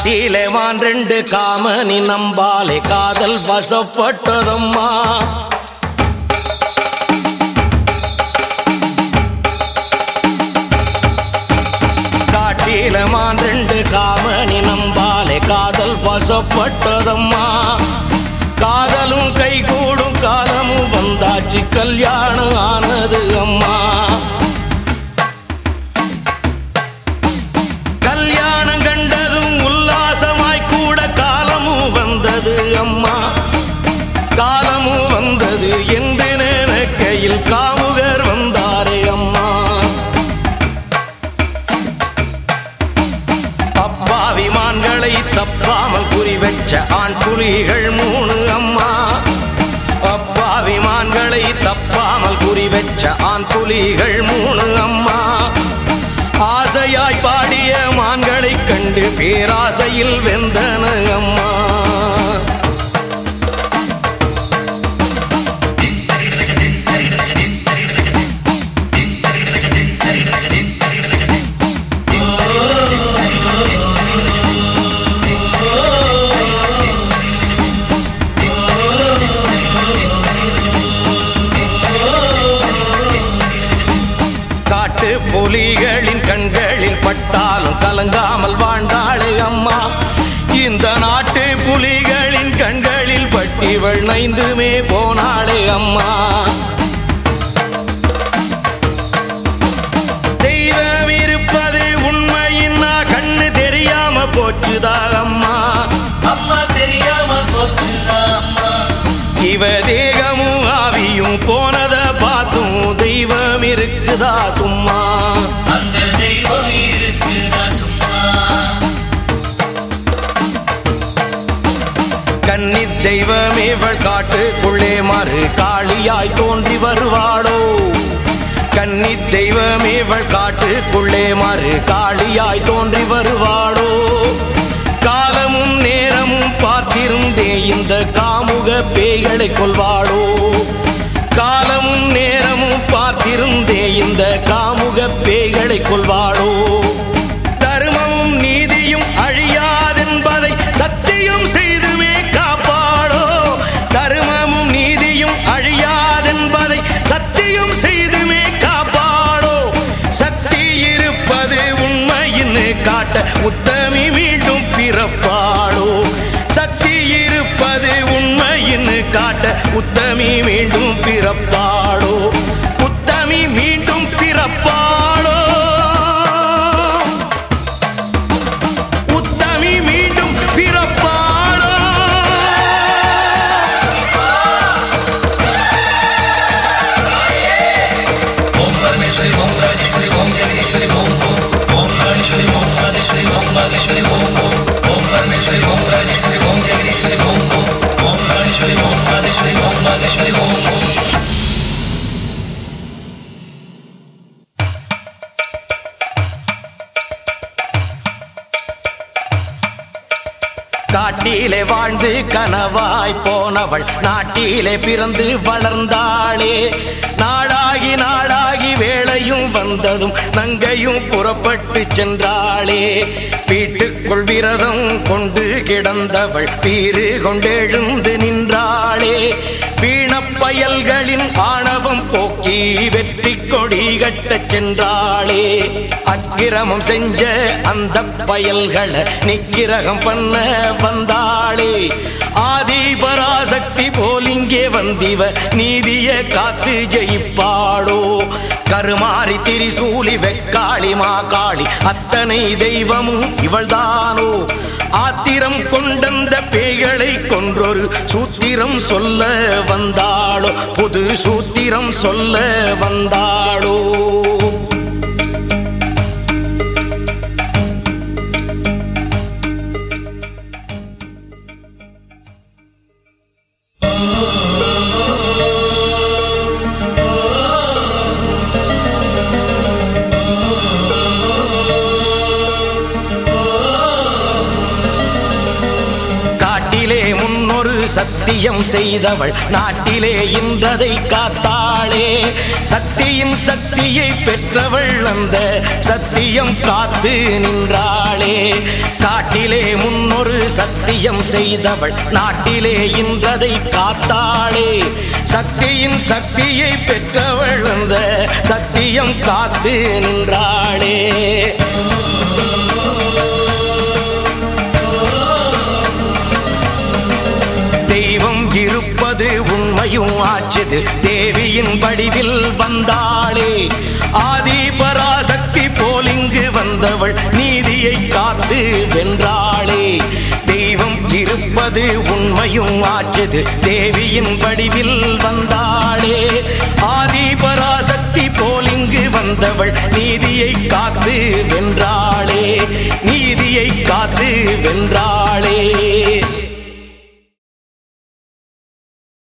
காட்டிலே வான் ரெண்டு காமனி நம்பாலே காதல் வசப்பட்டதம்மா காட்டிலே வான் ரெண்டு காமனி நம்பாலே காதல் வசப்பட்டதம்மா காதலும் கைகூடும் காலமும் வந்தாச்சு கல்யாணம் ஆனது அம்மா கல்யாணம் கண்டதும் உல்லாசமாய் கூட காலமும் வந்தது அம்மா காலமும் வந்தது என்று நினைக்கையில் காமுகர் வந்தாரே அம்மா அப்பாவிமான்களை தப்பாமல் குறி வச்ச ஆண் புலிகள் மூணு அம்மா அப்பாவிமான்களை தப்பாமல் குறி வச்ச ஆண் புலிகள் மூணு அம்மா ஆசையாய் பாடிய மான்களைக் கண்டு பேராசையில் வெந்தன அம்மா காட்டு புலிகளின் கண்களில் பட்டாலும் கலங்காமல் வாழ்ந்தாளே அம்மா இந்த நாட்டு புலிகளின் கண்களில் பட்டிவள் நைந்துமே போனாளே அம்மா தெய்வம் இருப்பது உண்மையின்னா கண்ணு தெரியாம போச்சுதா அம்மா அம்மா தெரியாம போச்சுதா அம்மா இவ தேகமும் ஆவியும் போனத பார்த்தும் தெய்வம் இருக்குதா சும்மா அந்த தெய்வம் இருக்குதா சும்மா கன்னி தெய்வமே இவள் காட்டுக்குள்ளே மறு காளியாய் தோன்றி வருவாளோ கன்னி தெய்வமே இவள் காட்டுக்குள்ளே மறு காளியாய் தோன்றி வருவாளோ காலமும் நேரமும் பார்த்திருந்தே இந்த காமுக பேய்களை கொள்வாளோ காலமும் நேரமும் பார்த்திருந்தே இந்த காமுக பேய்களை கொள்வாளோ தர்மமும் நீதியும் அழியாதென்பதை சத்தியம் செய்துமே காப்பாடோ தர்மமும் நீதியும் அழியாதென்பதை சத்தியம் செய்துமே காப்பாடோ சக்தி இருப்பது உண்மையின்னு காட்ட உத்தமி மீண்டும் பிறப்பாளோ சக்தி இருப்பது உண்மையின்னு காட்ட உத்தமி மீண்டும் பிறப்பாளோ உத்தமி மீண்டும் பிறப்பாளோ உத்தமி மீண்டும் பிறப்பாளோ ஓம் பரமேஸ்வரி ஓம் ராஜேஸ்வரி ஓம் ஜெகதீஸ்வரி ஓம் ஓம் ஓம் ராஜேஸ்வரி ஓம் ராஜேஸ்வரி ஓம் ராஜேஸ்வரி ஓம் ஓம் ஓம் பரமேஸ்வரி ஓம் ராஜேஸ்வரி ஓம் ஜெகதீஸ்வரி ஓம் ஓம் ஓம் ராஜேஸ்வரி ஓம் ராஜேஸ்வரி ஓம் ராஜேஸ்வரி ஓம் ஓம் காட்டிலே வாழ்ந்து கனவாய் போனவள் நாட்டிலே பிறந்து வளர்ந்தாளே நாளாகி நாளாகி வேளையும் வந்ததும் நங்கையும் புறப்பட்டு சென்றாளே வீட்டுக்குள் விரதம் கொண்டு கிடந்தவள் பீறு கொண்டெழுந்து நின்றாளே வீணப்பயல்களின் ஆணவம் போக்கி வெற்றி கொடி கட்டச் சென்றாளே அக்கிரமம் செஞ்ச அந்த பயல்களை நிக்கிரகம் பண்ண வந்தாளே ஆதி பராசக்தி போல் இங்கே வந்திவ நீதிய காத்து ஜெயிப்பாளோ கருமாறி திரிசூலி வெக்காளி மாகாளி அத்தனை தெய்வமும் இவள்தானோ ஆத்திரம் கொண்டந்த பேய்களை கொன்றொரு சூத்திரம் சொல்ல வந்தாளோ புது சூத்திரம் சொல்ல வந்தாளோ காட்டிலே முன்னொரு சத்தியம் செய்தவள் நாட்டிலே இன்றதை காத்தாளே சக்தியின் சக்தியை பெற்றவள் அந்த சத்தியம் காத்து நின்றாளே காட்டிலே முன்னொரு சத்தியம் செய்தவள் நாட்டிலே இன்றதை காத்தாளே சக்தியின் சக்தியை பெற்றவள் அந்த சத்தியம் காத்து நின்றாளே தெய்வம் இருப்பது உண்மையும் ஆச்சுது தேவியின் வடிவில் வந்தாளே ஆதி பராசக்தி போல் இங்கு வந்தவள் நீதியை காத்து வென்றாளே தெய்வம் இருப்பது உண்மையும் ஆச்சுது தேவியின் வடிவில் வந்தாளே ஆதி பராசக்தி போல் இங்கு வந்தவள் நீதியை காத்து வென்றாளே நீதியை காத்து வென்றாளே